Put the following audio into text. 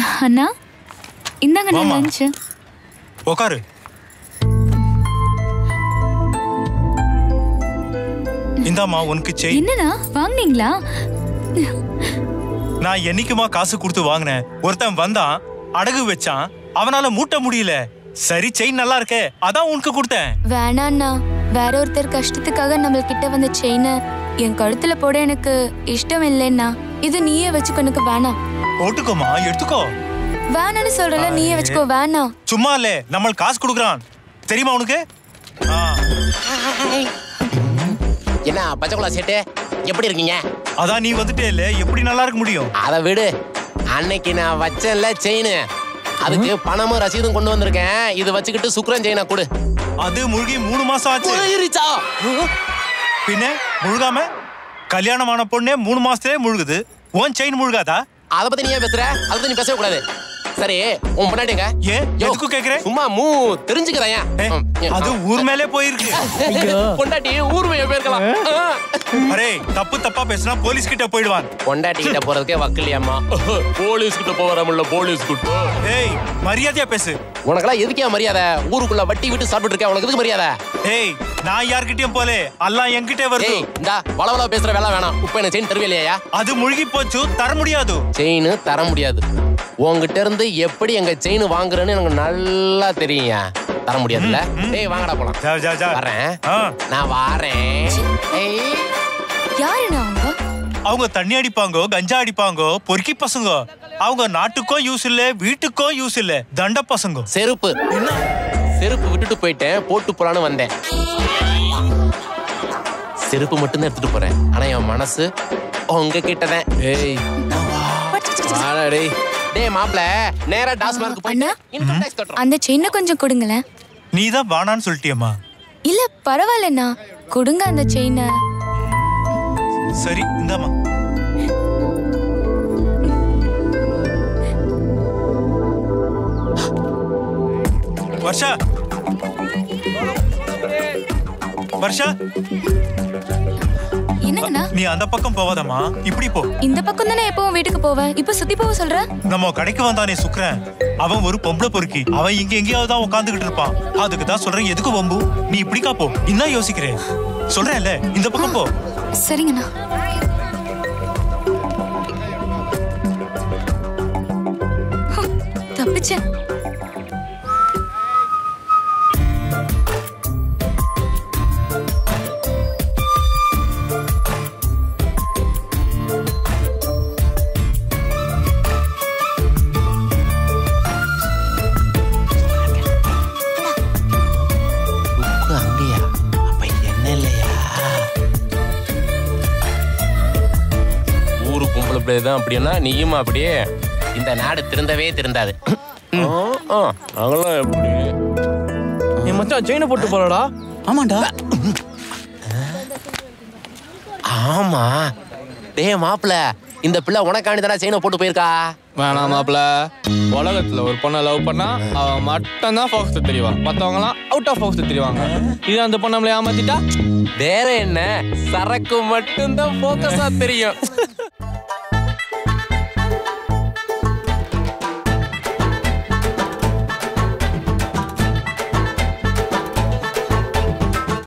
அண்ணா இந்தாங்க வாம்மா. லஞ்ச் உக்காரு இந்தாம்மா உனக்கு செயின் என்னண்ணா வாங்குனீங்களா நான் என்னைக்குமா காசு கொடுத்து வாங்கினேன் ஒருத்தன் வந்தான் அடகு வச்சான் அவனால மூட்ட முடியல சரி செயின் நல்லா இருக்கே அதான் உனக்கு கொடுத்தேன் வேணாண்ணா வேற ஒருத்தர் கஷ்டத்துக்காக நம்ம கிட்ட வந்த செயினை என் கழுத்துல போட எனக்கு இஷ்டம் இல்லைன்னா இது நீயே வச்சுக்கோ எனக்கு வேணாம் போட்டுக்கோமா எடுத்துக்கோ வேணான்னு சொல்றல நீயே வச்சுக்கோ வேணாம் சும்மா இல்ல நம்ம காசு கொடுக்குறான் தெரியுமா உனக்கு ஆ, என்ன பச்சைக்குள்ள சேட்டு எப்படி இருக்கீங்க அதான் நீ வந்துட்டே இல்ல எப்படி நல்லா இருக்க முடியும் அதை விடு அன்னைக்கு நான் வச்சேன்ல செயின் அதுக்கு பணமும் ரசீதும் கொண்டு வந்திருக்கேன் இது வச்சுக்கிட்டு சுக்ரன் செயினை கொடு அது முழுகி மூணு மாசம் ஆச்சு போயிருச்சா? பின்ன முழுகாம கல்யாணமான பொண்ணே மூணு மாசத்துலயே முழுகுது உன் செயின் முழுகாதா அதை பத்தி நீ ஏன் பேசுற அதை பத்தி நீ பேசவே கூடாது சரி உன் பொண்டாட்டிங்க ஏன் யோ, எதுக்கு கேக்குற சும்மா மூ தெரிஞ்சுக்கிறேன் ஏ, அது ஊர் மேலே போயிருக்கு பொண்டாட்டி ஊர் மேய போயிருக்கலாம் ஆ. அரே தப்பு தப்பா பேசினா போலீஸ் கிட்ட போயிடுவான் பொண்டாட்டி கிட்ட போறதுக்கே வக்கில்லையாம்மா போலீஸ் கிட்ட போறாமல்ல போலீஸ் கிட்ட ஏய் மரியாதையா பேசு உனக்கெல்லாம் எதுக்கே மரியாதை ஊருக்குள்ள வட்டி விட்டு சாப்பிட்டு இருக்க உனக்கு எதுக்கு மரியாதை ஏய் நான் யார்கிட்டயும் போலே எல்லாம் என்கிட்ட வருது ஏய் இந்த வளவள பேசுற வேலை வேணாம் இப்ப என்ன செயின் தருவில்லையா அது முழுகி போச்சு தர முடியாது செயின் தர முடியாது உங்ககிட்ட இருந்து எப்படி எங்க செயின் வாங்குறேன்னு எனக்கு நல்லா தெரியுங்க தர முடியாதுல்ல டேய் வாங்கடா போலாம் ஜா ஜா ஜா வரேன் ஆ, நான் வாரேன் ஏய் யாருண்ணா அவங்க அவங்க தண்ணி அடிப்பாங்க கஞ்சா அடிப்பாங்க பொறுக்கி பசங்க அவங்க நாட்டுக்கும் யூஸ் இல்ல வீட்டுக்கும் யூஸ் இல்ல தண்ட பசங்க செருப்பு செருப்பு விட்டுட்டு போயிட்டேன் போட்டு போலான்னு வந்தேன் செருப்பு மட்டும்தான் எடுத்துட்டு போறேன் ஆனா என் மனசு உங்க கிட்டதான் ஏய் வாடா டேய் டேய் மாப்ள நேரா டாஸ்மார்க் போய் அண்ணா இன்கம் டாக்ஸ் கட்டுறோம் அந்த செயினை கொஞ்சம் கொடுங்களேன் நீ தான் வானான்னு சொல்லிட்டியம்மா இல்ல பரவாயில்லண்ணா கொடுங்க அந்த செயினை சரி இந்தாம்மா வர்ஷா வர்ஷா என்னங்கண்ணா நீ அந்த பக்கம் போவாதம்மா இப்படி போ இந்த பக்கம் தானே எப்பவும் வீட்டுக்கு போவேன் இப்ப சுத்தி போக சொல்ற நம்ம கடைக்கு வந்தானே சுக்ரன் அவன் ஒரு பொம்பளை பொறுக்கி அவன் இங்க எங்கேயாவது தான் உட்காந்துக்கிட்டு இருப்பான் அதுக்கு தான் சொல்றேன் எதுக்கு வம்பு நீ இப்படிக்கா போ இன்னும் யோசிக்கிறேன் சொல்றேன்ல இந்த பக்கம் போ சரிங்கண்ணா ஹம், தப்பிச்சேன் புக்கு அங்கேயா அப்ப என்ன இல்லையா ஊரு பொம்பளை பிள்ளை தான் அப்படின்னா நீயும் அப்படியே இந்த நாடு திருந்தவே திருந்தாது நாங்களாம் எப்படி என் மச்சான் செயினை போட்டு போறடா ஆமாண்டா ஆமா டேய் மாப்பிள இந்த பிள்ளை உனக்காண்டி தானே செயினை போட்டு போயிருக்கா வேணாம் மாப்ள உலகத்துல ஒரு பொண்ணை லவ் பண்ணா அவன் மட்டும் தான் ஃபோக்கஸ் தெரியவான் மத்தவங்கலாம் அவுட் ஆஃப் ஃபோக்கஸ் தெரியவாங்க இது அந்த பொண்ணை நம்மளை ஏமாத்திட்டா வேற என்ன சரக்கு மட்டும்தான் போக்கஸா தெரியும்